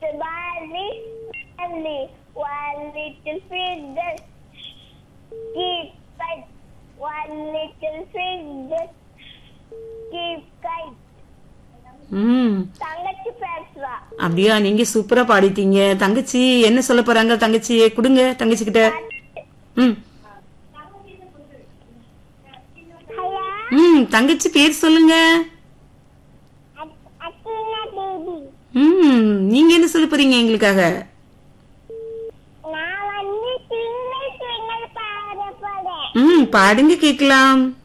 the barley, barley, one little finger, keep kite, one little finger, keep kite. ம் தங்கச்சி பேசுவா அப்படியா நீங்க சூப்பரா பாடிட்டீங்க தங்கச்சி என்ன சொல்ல போறாங்க தங்கச்சியே கொடுங்க தங்கச்சி கிட்ட ம் ஹலோ ம் தங்கச்சி பேர் சொல்லுங்க அத்தினா பேபி ம் நீங்க என்ன சொல்ல போறீங்க எங்களுக்காக நான் வந்து சின்ன சின்ன பாட போறேன் ம் பாடுங்க கேக்கலாம்